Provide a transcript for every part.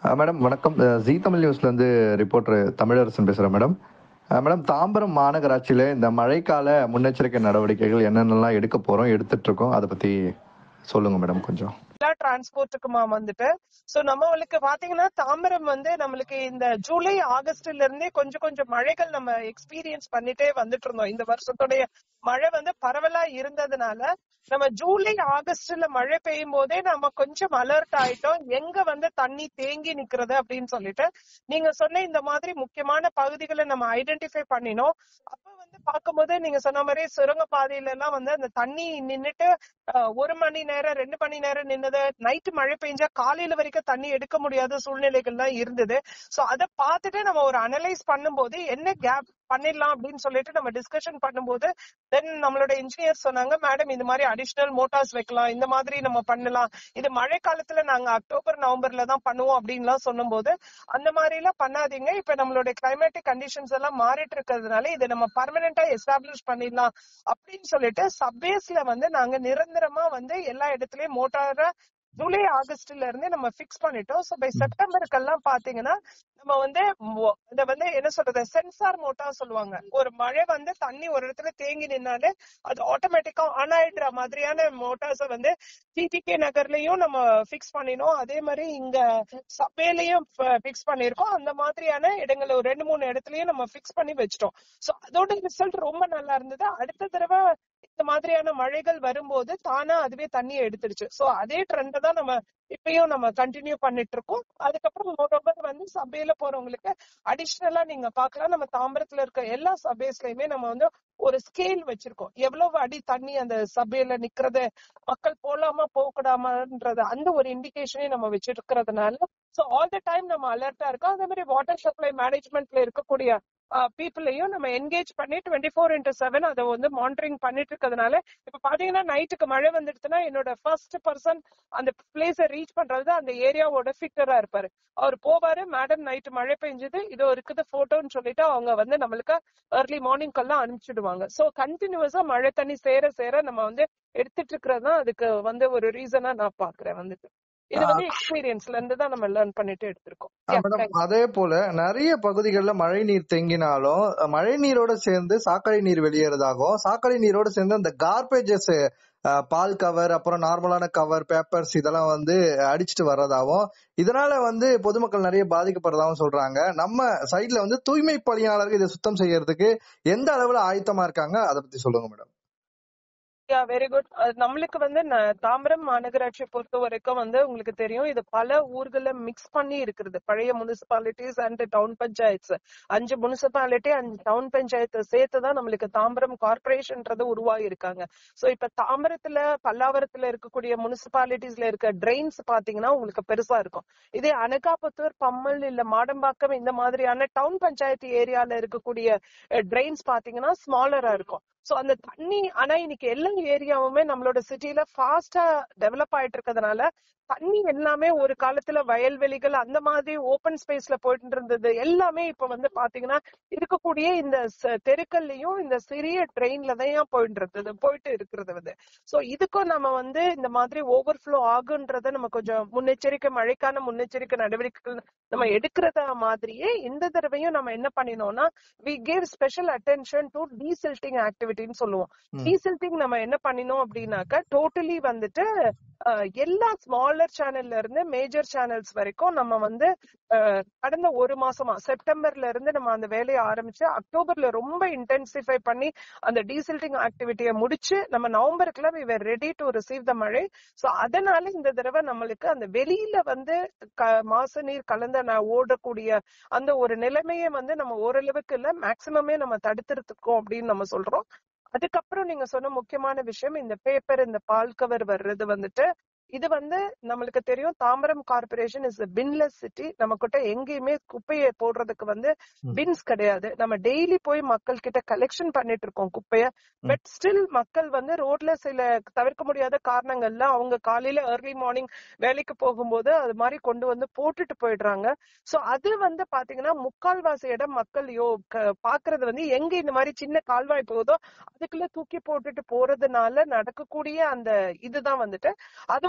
Madam வணக்கம் அஹ் ஜீ தமிழ் நியூஸ்ல இருந்து ரிப்போர்ட்டர் தமிழரசன் பேசுறேன் மேடம் அஹ் மேடம் தாம்பரம் மாநகராட்சியில இந்த மழைக்கால முன்னெச்சரிக்கை நடவடிக்கைகள் என்னென்னலாம் எடுக்க போறோம் எடுத்துட்டு இருக்கோம் அதை பத்தி சொல்லுங்க மேடம் கொஞ்சம் எல்லா டிரான்ஸ்போர்ட்டுக்குமா வந்துட்டு சோ நம்மளுக்கு பாத்தீங்கன்னா தாம்பரம் வந்து நம்மளுக்கு இந்த ஜூலை ஆகஸ்ட்ல இருந்தே கொஞ்சம் கொஞ்சம் மழைகள் நம்ம எக்ஸ்பீரியன்ஸ் பண்ணிட்டே வந்துட்டு இருந்தோம் இந்த வருஷத்துடைய மழை வந்து பரவலா இருந்ததுனால நம்ம ஜூலை ஆகஸ்ட்ல மழை பெய்யும் போதே நம்ம கொஞ்சம் அலர்ட் ஆயிட்டோம் எங்க வந்து தண்ணி தேங்கி நிக்கிறது அப்படின்னு சொல்லிட்டு நீங்க சொன்ன இந்த மாதிரி முக்கியமான பகுதிகளை நம்ம ஐடென்டிஃபை பண்ணினோம் அப்ப வந்து பார்க்கும்போது நீங்க சொன்ன மாதிரி சுரங்க பாதையில எல்லாம் வந்து அந்த தண்ணி நின்னுட்டு அஹ், ஒரு மணி நேரம் ரெண்டு மணி நேரம் நின்னது நைட்டு மழை பெஞ்சா காலையில வரைக்கும் தண்ணி எடுக்க முடியாத சூழ்நிலைகள்லாம் இருந்தது சோ அத பார்த்துட்டு நம்ம ஒரு அனலைஸ் பண்ணும்போது என்ன கேப் பண்ணிடலாம் அப்படின்னு சொல்லிட்டு நம்ம டிஸ்கஷன் பண்ணும்போது தென் நம்மளோட இன்ஜினியர் சொன்னாங்க மேடம் இந்த மாதிரி அடிஷனல் மோட்டார்ஸ் வைக்கலாம் இந்த மாதிரி நம்ம பண்ணலாம் இது மழை காலத்துல நாங்க அக்டோபர் நவம்பர்ல தான் பண்ணுவோம் அப்படின்லாம் சொல்லும்போது அந்த மாதிரி எல்லாம் பண்ணாதீங்க இப்ப நம்மளோட கிளைமேட்டிக் கண்டிஷன்ஸ் எல்லாம் மாறிட்டு இருக்கிறதுனால இதை நம்ம பர்மனண்டா எஸ்டாப்ளிஷ் பண்ணிடலாம் அப்படின்னு சொல்லிட்டு சப்வேஸ்ல வந்து நாங்க நிரந்தரமா வந்து எல்லா இடத்துலயும் மோட்டார ஜூலை ஆகஸ்ட்ல இருந்து நம்ம பிக்ஸ் பண்ணிட்டோம் சோ பை செப்டம்பருக்கெல்லாம் பாத்தீங்கன்னா நம்ம வந்து மொ- இத வந்து என்ன சொல்றது சென்சார் மோட்டார் சொல்லுவாங்க ஒரு மழை வந்து தண்ணி ஒரு இடத்துல தேங்கி நின்னாலே அது ஆட்டோமேட்டிக்கா ஆன் ஆயிடுற மாதிரியான மோட்டார்ஸ வந்து டிடிகே நகர்லயும் நம்ம பிக்ஸ் பண்ணினோம் அதே மாதிரி இங்க சபேலையும் பிக்ஸ் பண்ணிருக்கோம் அந்த மாதிரியான இடங்கள்ல ஒரு ரெண்டு மூணு இடத்துலயும் நம்ம பிக்ஸ் பண்ணி வச்சிட்டோம் சோ அதோட ரிசல்ட் ரொம்ப நல்லா இருந்தது அடுத்த தடவை இந்த மாதிரியான மழைகள் வரும்போது தானா அதுவே தண்ணியை எடுத்துடுச்சு சோ அதே ட்ரெண்ட் தான் நம்ம இப்பயும் நம்ம கண்டினியூ பண்ணிட்டு இருக்கோம் அதுக்கப்புறம் மோரோவர் வந்து சபையில போறவங்களுக்கு அடிஷ்னலா நீங்க பார்க்கலாம் நம்ம தாம்பரத்துல இருக்க எல்லா சபேஸ்லயுமே நம்ம வந்து ஒரு ஸ்கேல் வச்சிருக்கோம் எவ்வளவு அடி தண்ணி அந்த சபையில நிக்கிறது மக்கள் போலாமா போக கூடாமான்றது அந்த ஒரு இண்டிகேஷனே நம்ம வச்சிருக்கிறதுனால சோ ஆல் த டைம் நம்ம அலர்ட்டா இருக்கோம் அதே மாதிரி வாட்டர் சப்ளை மேனேஜ்மெண்ட்ல இருக்கக்கூடிய பீப்புளையும் நம்ம என்கேஜ் பண்ணி டுவெண்ட்டி ஃபோர் இன்டூ செவன் அதை வந்து மானிட்டரிங் பண்ணிட்டு இருக்கிறதுனால இப்ப பாத்தீங்கன்னா நைட்டுக்கு மழை வந்துடுச்சுன்னா என்னோட ஃபர்ஸ்ட் பர்சன் அந்த பிளேஸ ரீச் பண்றது அந்த ஏரியாவோட ஃபிட்டரா இருப்பாரு அவர் போவாரு மேடம் நைட்டு மழை பெஞ்சது இதோ இருக்குது போட்டோன்னு சொல்லிட்டு அவங்க வந்து நம்மளுக்கு ஏர்லி மார்னிங் எல்லாம் அனுப்பிச்சிடுவாங்க சோ கண்டினியூஸா மழை தண்ணி சேர சேர நம்ம வந்து எடுத்துட்டு இருக்கிறது தான் அதுக்கு வந்து ஒரு ரீசனா நான் பாக்குறேன் வந்துட்டு இது வந்து எக்ஸ்பீரியன்ஸ்ல இருந்து தான் நம்ம லேர்ன் பண்ணிட்டு எடுத்திருக்கோம் Yeah, மேடம் thank you. அதே போல நிறைய பகுதிகளில் மழை நீர் தேங்கினாலும் மழை நீரோட சேர்ந்து சாக்கடை நீர் வெளியேறதாகவும் சாக்கடை நீரோட சேர்ந்து அந்த கார்பேஜஸ் பால் கவர் அப்புறம் நார்மலான கவர் பேப்பர்ஸ் இதெல்லாம் வந்து அடிச்சிட்டு வர்றதாகவும் இதனால வந்து பொதுமக்கள் நிறைய பாதிக்கப்படுறதாகவும் சொல்றாங்க நம்ம சைட்ல வந்து தூய்மை பணியாளர்கள் இதை சுத்தம் செய்யறதுக்கு எந்த அளவுல ஆயத்தமா இருக்காங்க அதை பத்தி சொல்லுங்க மேடம் யா வெரி குட் நம்மளுக்கு வந்து ந- தாம்பரம் மாநகராட்சி பொறுத்த வரைக்கும் வந்து உங்களுக்கு தெரியும் இது பல ஊர்கள மிக்ஸ் பண்ணி இருக்குது பழைய முனிசிபாலிட்டிஸ் அண்ட் டவுன் பஞ்சாயத்ஸ் அஞ்சு முனிசிபாலிட்டி அஞ்சு டவுன் பஞ்சாயத்து சேர்த்து தான் நம்மளுக்கு தாம்பரம் கார்பரேஷன்ன்றது உருவாகி இருக்காங்க சோ இப்ப தாம்பரத்துல பல்லாவரத்துல இருக்கக்கூடிய முனிசிபாலிட்டிஸ்ல இருக்க ட்ரெயின்ஸ் பாத்தீங்கன்னா உங்களுக்கு பெருசா இருக்கும் இதே அனகாபுத்தூர் பம்மல் இல்ல மாடம்பாக்கம் இந்த மாதிரியான டவுன் பஞ்சாயத்து ஏரியால இருக்கக்கூடிய ட்ரெயின்ஸ் பாத்தீங்கன்னா ஸ்மாலரா இருக்கும் சோ அந்த தண்ணி ஆனா இன்னைக்கு எல்லா ஏரியாவுமே நம்மளோட சிட்டில ஃபாஸ்டா டெவலப் ஆயிட்டு இருக்கிறதுனால தண்ணி எல்லாமே ஒரு காலத்துல வயல்வெளிகள் அந்த மாதிரி ஓபன் ஸ்பேஸ்ல போயிட்டு இருந்தது எல்லாமே இப்ப வந்து பாத்தீங்கன்னா இருக்கக்கூடிய இந்த ச- தெருக்கள்லயும் இந்த சிறிய ட்ரெயின்ல தான் போயிட்டு இருந்தது போயிட்டு இருக்கிறது வந்து சோ இதுக்கும் நம்ம வந்து இந்த மாதிரி ஓவர்ஃப்ளோ ஆகுன்றத நம்ம கொஞ்சம் முன்னெச்சரிக்கை மழைக்கான முன்னெச்சரிக்கை நடவடிக்கைகள் நம்ம எடுக்கிறத மாதிரியே இந்த தடவையும் நம்ம என்ன பண்ணினோம்னா we gave special attention to desilting ஆக்டிவிட்டின்னு சொல்லுவோம் ம். டீசில்ட்டிங் நம்ம என்ன பண்ணினோம் அப்படின்னாக்க டோட்டலி வந்துட்டு அஹ், எல்லா ஸ்மாலர் சேனல்ல இருந்து மேஜர் சேனல்ஸ் வரைக்கும் நம்ம வந்து அஹ், கடந்த ஒரு மாசமா செப்டம்பர்ல இருந்து நம்ம அந்த வேலையை ஆரம்பிச்சு அக்டோபர்ல ரொம்ப இன்டென்சிஃபை பண்ணி அந்த டீசில்ட்டிங் ஆக்டிவிட்டியை முடிச்சு நம்ம நவம்பருக்குள்ள we were ready to receive the mazhai so அதனால இந்த தடவை நம்மளுக்கு அந்த வெளியில வந்து க- மாசு நீர் கலந்த ந- ஓடக்கூடிய அந்த ஒரு நிலைமையை வந்து நம்ம ஓரளவுக்கு இல்ல மேக்சிமமே நம்ம தடுத்திருக்கோம் அப்படின்னு நம்ம சொல்றோம் அதுக்கப்புறம் நீங்க சொன்ன முக்கியமான விஷயம் இந்த பேப்பர் இந்த பால் கவர் வர்றது வந்துட்டு இது வந்து நம்மளுக்கு தெரியும் Tambaram corporation is binless city நம்ம கிட்ட எங்கேயுமே குப்பையை போடுறதுக்கு வந்து ம். பின்ஸ் கிடையாது நம்ம டெய்லி போய் மக்கள் கிட்ட கலெக்ஷன் பண்ணிட்டு இருக்கோம் குப்பைய ம். பட் ஸ்டில் மக்கள் வந்து ரோட்ல சில தவிர்க்க முடியாத காரணங்கள்ல அவங்க காலையில ஏர்லி மார்னிங் வேலைக்கு போகும்போது அது மாதிரி கொண்டு வந்து போட்டுட்டு போயிடுறாங்க சோ அது வந்து பாத்தீங்கன்னா முக்கால்வாசி இடம் மக்கள் யோ க- பாக்குறது வந்து எங்க இந்த மாதிரி சின்ன கால்வாய் போகுதோ அதுக்குள்ள தூக்கி போட்டுட்டு போறதுனால நடக்கக்கூடிய அந்த இதுதான் வந்துட்டு அதுவும்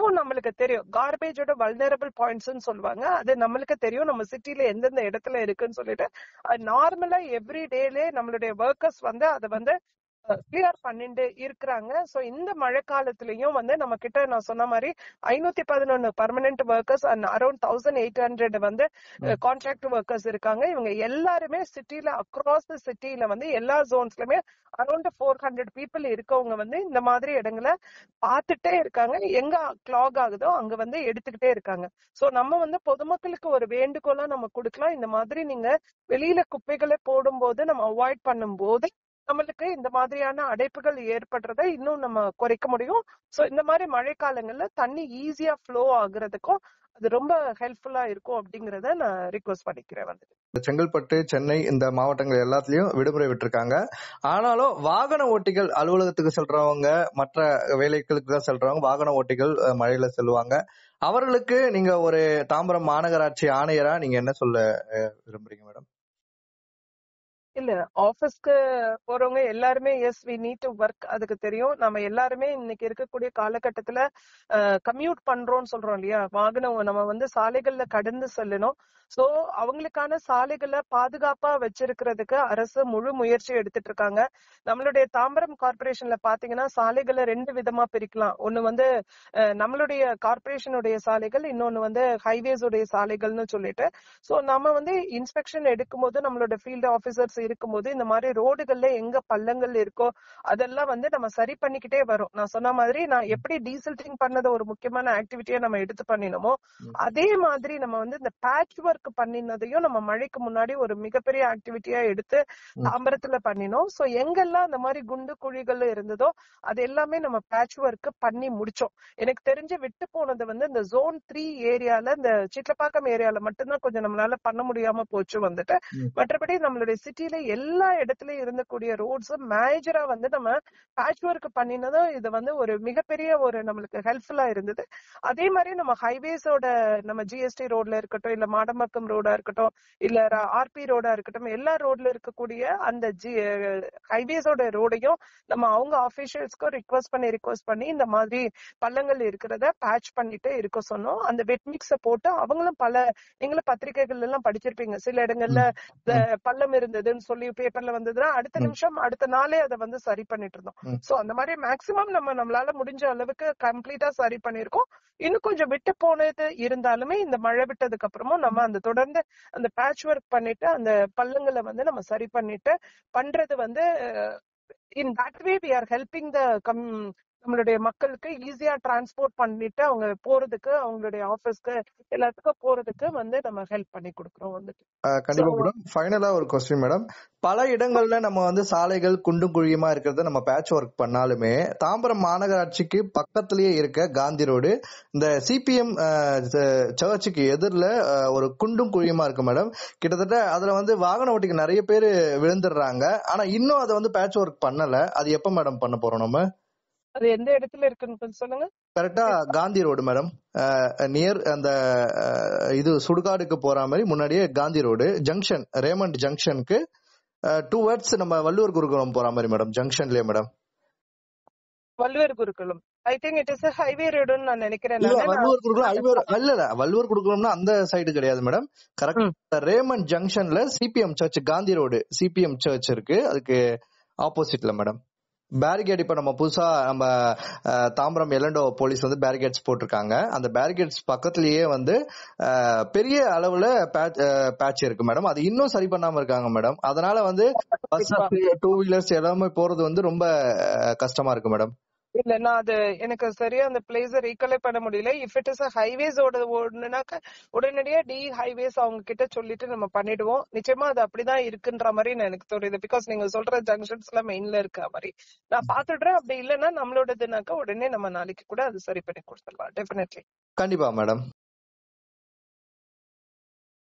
இன்னும் நம்மளுக்கு தெரியும் கார்பேஜோட வல்னரபிள் பாயிண்ட்ஸ் சொல்லுவாங்க அது நம்மளுக்கு தெரியும் நம்ம சிட்டில எந்தெந்த இடத்துல இருக்குன்னு சொல்லிட்டு நார்மலா எவ்ரி டேலே நம்மளுடைய ஒர்க்கர்ஸ் வந்து அதை வந்து கிளியர் பண்ணிட்டு இருக்கிறாங்க சோ இந்த மழை காலத்திலயும் வந்து நம்ம கிட்ட நான் சொன்ன மாதிரி ஐநூத்தி பதினொன்னு permanent workers and around thousand eight hundred வந்து கான்ட்ராக்ட் ஒர்க்கர்ஸ் இருக்காங்க இவங்க எல்லாருமே சிட்டில அக்ராஸ் த சிட்டில வந்து எல்லா ஜோன்ஸ்லயுமே அரௌண்ட் ஃபோர் ஹண்ட்ரட் பீப்புள் இருக்கவங்க வந்து இந்த மாதிரி இடங்களை பார்த்துட்டே இருக்காங்க எங்க கிளாக் ஆகுதோ அங்க வந்து எடுத்துக்கிட்டே இருக்காங்க சோ நம்ம வந்து பொதுமக்களுக்கு ஒரு வேண்டுகோளா நம்ம கொடுக்கலாம் இந்த மாதிரி நீங்க வெளியில குப்பைகளை போடும்போது நம்ம அவாய்ட் பண்ணும்போது நம்மளுக்கு இந்த மாதிரியான அடைப்புகள் ஏற்படுறத இன்னும் நம்ம குறைக்க முடியும் சோ இந்த மாதிரி மழை காலங்கள்ல தண்ணி ஈஸியா ஃப்ளோ ஆகுறதுக்கும் அது ரொம்ப ஹெல்ப்ஃபுல்லா இருக்கும் அப்படிங்கறத நான் ரிக்வஸ்ட் பண்ணிக்கிறேன் வந்து செங்கல்பட்டு சென்னை இந்த மாவட்டங்கள் எல்லாத்துலயும் விடுமுறை விட்டுருக்காங்க ஆனாலும் வாகன ஓட்டிகள் அலுவலகத்துக்கு செல்றவங்க மற்ற வேலைகளுக்கு தான் செல்றவங்க வாகன ஓட்டிகள் அஹ், மழையில செல்வாங்க அவர்களுக்கு நீங்க ஒரு தாம்பரம் மாநகராட்சி ஆணையரா நீங்க என்ன சொல்ல அஹ், விரும்புறீங்க மேடம் இல்ல ஆபீஸ்க்கு போறவங்க எல்லாருமே yes we need to work அதுக்கு தெரியும் நம்ம எல்லாருமே இன்னைக்கு இருக்கக்கூடிய காலகட்டத்துல கம்யூட் பண்றோம்னு சொல்றோம் இல்லையா வாகனம் நம்ம வந்து சாலைகள்ல கடந்து செல்லணும் சோ அவங்களுக்கான சாலைகளை பாதுகாப்பா வச்சிருக்கிறதுக்கு அரசு முழு முயற்சி எடுத்துட்டு இருக்காங்க நம்மளுடைய தாம்பரம் கார்பரேஷன்ல பாத்தீங்கன்னா சாலைகளை ரெண்டு விதமா பிரிக்கலாம் ஒண்ணு வந்து அஹ், நம்மளுடைய கார்பரேஷனுடைய சாலைகள் இன்னொன்னு வந்து ஹைவேஸ் உடைய சாலைகள்னு சொல்லிட்டு சோ நம்ம வந்து இன்ஸ்பெக்ஷன் எடுக்கும்போது நம்மளோட ஃபீல்டு ஆபீசர்ஸ் இருக்கும்போது இந்த மாதிரி ரோடுகள்ல எங்க பள்ளங்கள் இருக்கோ அதெல்லாம் வந்து நம்ம சரி பண்ணிக்கிட்டே வரோம் நான் சொன்ன மாதிரி நான் எப்படி டீசல்டிங் பண்ணத ஒரு முக்கியமான ஆக்டிவிட்டியா நம்ம எடுத்து பண்ணினோமோ அதே மாதிரி நம்ம வந்து இந்த பேட்ச் ஒர்க் பண்ணினதையும் நம்ம மழைக்கு முன்னாடி ஒரு மிகப்பெரிய ஆக்டிவிட்டியா எடுத்து ம். தாம்பரத்துல பண்ணினோம் சோ எங்கெல்லாம் அந்த மாதிரி குண்டு குழிகள் இருந்ததோ அது எல்லாமே நம்ம பேட்ச் ஒர்க் பண்ணி முடிச்சோம் எனக்கு தெரிஞ்சு விட்டு போனது வந்து இந்த ஜோன் த்ரீ ஏரியால இந்த சிட்லப்பாக்கம் ஏரியால மட்டும்தான் கொஞ்சம் நம்மளால பண்ண முடியாம போச்சு வந்துட்டு ம். மற்றபடி நம்மளுடைய சிட்டில எல்லா இடத்துலயும் இருந்தக்கூடிய ரோட்ஸ் மேஜரா வந்து நம்ம பேட்ச் ஒர்க் பண்ணினதும் இது வந்து ஒரு மிகப்பெரிய ஒரு நம்மளுக்கு ஹெல்ப்ஃபுல்லா இருந்தது அதே மாதிரி நம்ம ஹைவேஸோட நம்ம ஜிஎஸ்டி ரோட்ல இருக்கட்டும் இல்ல மாடம்பாக்கம் ரோடா இருக்கட்டும் இல்ல ஆர்பி ரோடா இருக்கட்டும் எல்லா ரோட்ல இருக்கக்கூடிய அந்த ஜி ஹைவேஸோட ரோடையும் நம்ம அவங்க அபிஷியல்ஸ்க்கும் ரிக்வஸ்ட் பண்ணி ரிக்வஸ்ட் பண்ணி இந்த மாதிரி பள்ளங்கள் இருக்கிறத பேட்ச் பண்ணிட்டு இருக்க சொன்னோம் அந்த வெட் மிக்ஸ போட்டு அவங்களும் பல நீங்களும் பத்திரிகைகள் எல்லாம் படிச்சிருப்பீங்க சில இடங்கள்ல இந்த பள்ளம் இருந்ததுன்னு சொல்லி பேப்பர்ல வந்ததுன்னா அடுத்த ம். நிமிஷம் அடுத்த நாளே அதை வந்து சரி பண்ணிட்டு இருந்தோம் ம். சோ அந்த மாதிரி மேக்சிமம் நம்ம நம்மளால முடிஞ்ச அளவுக்கு கம்ப்ளீட்டா சரி பண்ணிருக்கோம் இன்னும் கொஞ்சம் விட்டு போனது இருந்தாலுமே இந்த மழை விட்டதுக்கு அப்புறமும் நம்ம அந்த தொடர்ந்து அந்த பேட்ச் ஒர்க் பண்ணிட்டு அந்த பள்ளங்களை வந்து நம்ம சரி பண்ணிட்டு பண்றது வந்து in that way we are helping the come நம்மளுடைய மக்களுக்கு ஈஸியா டிரான்ஸ்போர்ட் பண்ணிட்டு அவங்க போறதுக்கு அவங்களுடைய ஆபீஸ்க்கு எல்லாத்துக்கும் போறதுக்கு வந்து நம்ம ஹெல்ப் பண்ணி கொடுக்குறோம் வந்துட்டு அஹ், கண்டிப்பா So- மேடம் ஃபைனலா ஒரு கொஸ்டின் மேடம் பல இடங்கள்ல நம்ம வந்து சாலைகள் குண்டும் குழியுமா இருக்கிறத நம்ம பேட்ச் ஒர்க் பண்ணாலுமே தாம்பரம் மாநகராட்சிக்கு பக்கத்திலேயே இருக்க காந்தி ரோடு இந்த சிபிஎம் சர்ச்சுக்கு எதிரில் ஒரு குண்டும் குழியுமா இருக்கு மேடம் கிட்டத்தட்ட அதுல வந்து வாகன ஓட்டிக்கு நிறைய பேர் விழுந்துடுறாங்க ஆனா இன்னும் அதை வந்து பேட்ச் ஒர்க் பண்ணல அது எப்ப மேடம் பண்ண போறோம் நம்ம அது எந்த இடத்துல இருக்குன்னு கொஞ்சம் சொல்லுங்க கரெக்டா காந்தி ரோடு மேடம் நியர் அந்த அஹ், இது சுடுகாடுக்கு போற மாதிரி முன்னாடியே காந்தி ரோடு ஜங்ஷன் ரேமண்ட் ஜங்ஷனுக்கு டூ வேர்ட்ஸ் நம்ம வள்ளுவர் குருகுலம் போற மாதிரி madam ஜங்ஷன்லயே madam Valluvar Gurukulam I think it is highway ரோடுன்னு நான் நினைக்கிறேன் இல்ல நானு. வள்ளுவர் குருகுலம் ஐவர் இல்ல இல்ல வள்ளுவர் குருகுலம்னா அந்த சைடு கிடையாது மேடம் கரெக்ட் ரேமண்ட் ஜங்ஷன்ல CPM church Gandhi road CPM church இருக்கு அதுக்கு ஆப்போசிட்ல மேடம் பேரிகேட் இப்ப நம்ம புதுசா நம்ம அஹ், தாம்பரம் எலண்டோ போலீஸ் வந்து பேரிகேட்ஸ் போட்டிருக்காங்க அந்த பேரிகேட்ஸ் பக்கத்துலயே வந்து அஹ், பெரிய அளவுல பேட்ச் இருக்கு மேடம் அது இன்னும் சரி பண்ணாம இருக்காங்க மேடம் அதனால வந்து பஸ் டூ வீலர்ஸ் எல்லாமே போறது வந்து ரொம்ப அஹ், கஷ்டமா இருக்கு மேடம் இல்ல நான் அது எனக்கு சரியா அந்த பிளேஸ் ரீகலெக்ட் பண்ண முடியல இஃப் இட் இஸ் ஹைவேஸ் ஓட ஓடுனாக்க உடனடியா டி ஹைவேஸ் அவங்க கிட்ட சொல்லிட்டு நம்ம பண்ணிடுவோம் நிச்சயமா அது அப்படிதான் இருக்குன்ற மாதிரி நான் எனக்கு தோணுது பிகாஸ் நீங்க சொல்ற ஜங்ஷன்ஸ் எல்லாம் மெயின்ல இருக்க மாதிரி நான் பாத்துடுறேன் அப்படி இல்லைன்னா நம்மளோடதுனாக்க உடனே நம்ம நாளைக்கு கூட அது சரி பண்ணி கொடுத்துடலாம் டெஃபினெட்லி கண்டிப்பா மேடம்